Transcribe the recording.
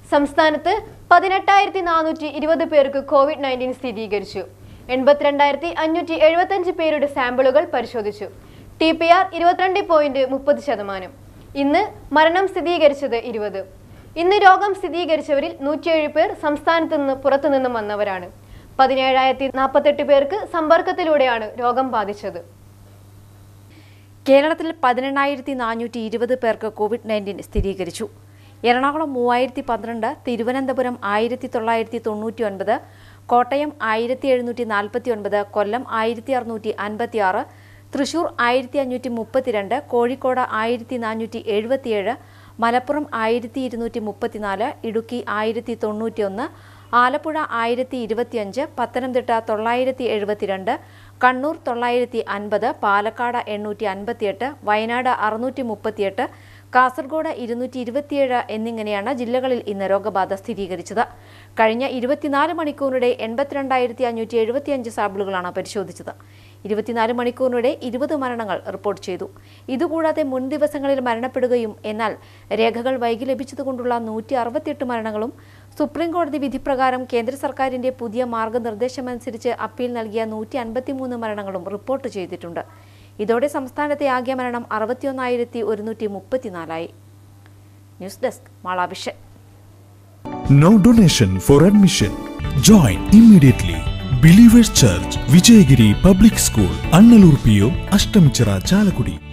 സംസ്ഥാനത്ത് പതിനെട്ടായിരത്തി നാനൂറ്റി ഇരുപത് പേർക്ക് കോവിഡ് നയൻറ്റീൻ സ്ഥിരീകരിച്ചു എൺപത്തിരണ്ടായിരത്തി അഞ്ഞൂറ്റി എഴുപത്തഞ്ച് പേരുടെ സാമ്പിളുകൾ പരിശോധിച്ചു ടി പി ആർ ഇരുപത്തിരണ്ട് പോയിന്റ് മുപ്പത് ശതമാനം ഇന്ന് മരണം സ്ഥിരീകരിച്ചത് ഇരുപത് ഇന്ന് രോഗം സ്ഥിരീകരിച്ചവരിൽ നൂറ്റിയേഴ് പേർ സംസ്ഥാനത്ത് നിന്ന് പുറത്തുനിന്നും വന്നവരാണ് പതിനേഴായിരത്തി നാൽപ്പത്തെട്ട് പേർക്ക് സമ്പർക്കത്തിലൂടെയാണ് രോഗം ബാധിച്ചത് കേരളത്തിൽ പതിനെണ്ണായിരത്തി നാനൂറ്റി ഇരുപത് പേർക്ക് കോവിഡ് നയൻറ്റീൻ സ്ഥിരീകരിച്ചു എറണാകുളം മൂവായിരത്തി പന്ത്രണ്ട് തിരുവനന്തപുരം ആയിരത്തി തൊള്ളായിരത്തി തൊണ്ണൂറ്റി ഒൻപത് കോട്ടയം ആയിരത്തി എഴുന്നൂറ്റി നാൽപ്പത്തി ഒൻപത് കൊല്ലം ആയിരത്തി അറുന്നൂറ്റി അൻപത്തി ആറ് തൃശൂർ ആയിരത്തി അഞ്ഞൂറ്റി മുപ്പത്തിരണ്ട് കോഴിക്കോട് ആയിരത്തി നാനൂറ്റി എഴുപത്തിയേഴ് മലപ്പുറം ആയിരത്തി ഇരുന്നൂറ്റി മുപ്പത്തിനാല് ഇടുക്കി ആയിരത്തി തൊണ്ണൂറ്റിയൊന്ന് ആലപ്പുഴ ആയിരത്തി ഇരുപത്തിയഞ്ച് പത്തനംതിട്ട തൊള്ളായിരത്തി എഴുപത്തിരണ്ട് കണ്ണൂർ തൊള്ളായിരത്തി അൻപത് പാലക്കാട് എണ്ണൂറ്റി അൻപത്തിയെട്ട് വയനാട് അറുന്നൂറ്റി മുപ്പത്തിയെട്ട് കാസർഗോഡ് ഇരുന്നൂറ്റി ഇരുപത്തിയേഴ് എന്നിങ്ങനെയാണ് ജില്ലകളിൽ ഇന്ന് രോഗബാധ സ്ഥിരീകരിച്ചത് കഴിഞ്ഞ ഇരുപത്തിനാല് മണിക്കൂറിനിടെ എൺപത്തിരണ്ടായിരത്തി അഞ്ഞൂറ്റി എഴുപത്തിയഞ്ച് സാമ്പിളുകളാണ് പരിശോധിച്ചത് ഇരുപത്തിനാല് മണിക്കൂറിനിടെ ഇരുപത് മരണങ്ങൾ റിപ്പോർട്ട് ചെയ്തു ഇതുകൂടാതെ മുൻ ദിവസങ്ങളിൽ മരണപ്പെടുകയും എന്നാൽ രേഖകൾ വൈകി ലഭിച്ചതുകൊണ്ടുള്ള നൂറ്റി അറുപത്തിയെട്ട് മരണങ്ങളും സുപ്രീം കോടതി വിധിപ്രകാരം കേന്ദ്ര സർക്കാരിന്റെ പുതിയ മാർഗനിർദ്ദേശമനുസരിച്ച് അപ്പീൽ നൽകിയ നൂറ്റി അൻപത്തിമൂന്ന് മരണങ്ങളും റിപ്പോർട്ട് ചെയ്തിട്ടുണ്ട് ഇതോടെ സംസ്ഥാനത്തെ ആകെ മരണം അറുപത്തിയൊന്നായിരത്തി ഒരുന്നൂറ്റി മുപ്പത്തിനാലായി ന്യൂസ് ഡെസ്ക് മാളാഭിഷൻ No donation for admission. Join immediately. Believers Church, Vijayagiri Public School, Annalur PO, Ashtamichara, Chalakudi.